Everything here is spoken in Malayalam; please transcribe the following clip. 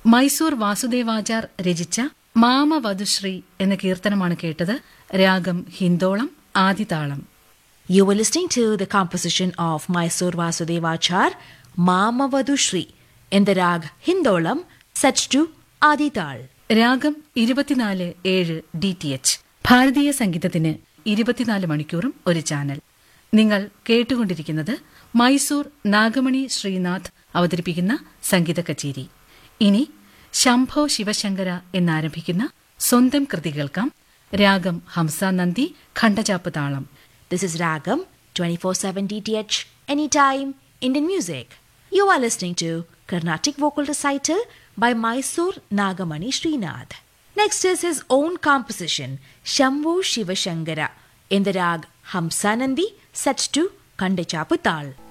മൈസൂർ വാസുദേവാചാർ രചിച്ച മാമവധുശ്രീ എന്ന കീർത്തനമാണ് കേട്ടത് രാഗം Hindolam ആദിതാളം You were listening to the composition of Mysore Vasudevachar, Mamavadu Shri, in the rag Hindolam, set to Adital. രാഗം ഇരുപത്തിനാല് ഏഴ് ഡി ടി എച്ച് ഭാരതീയ സംഗീതത്തിന് ഇരുപത്തിനാല് മണിക്കൂറും ഒരു ചാനൽ നിങ്ങൾ കേട്ടുകൊണ്ടിരിക്കുന്നത് മൈസൂർ നാഗമണി ശ്രീനാഥ് അവതരിപ്പിക്കുന്ന സംഗീത കച്ചേരി ഇനി ശംഭോ ശിവശങ്കര എന്നാരംഭിക്കുന്ന സ്വന്തം കൃതി കേൾക്കാം രാഗം ഹംസാനന്ദി ഖണ്ഡചാപ്പ് താളം This is Ragam 24 7 DTH, anytime, Indian music. You are listening to Carnatic Vocal Recital by Mysore Nagamani Srinath. Next is his own composition, Shambhu Shivashankara, in the rag Hamsanandi, set to Kandachaputal.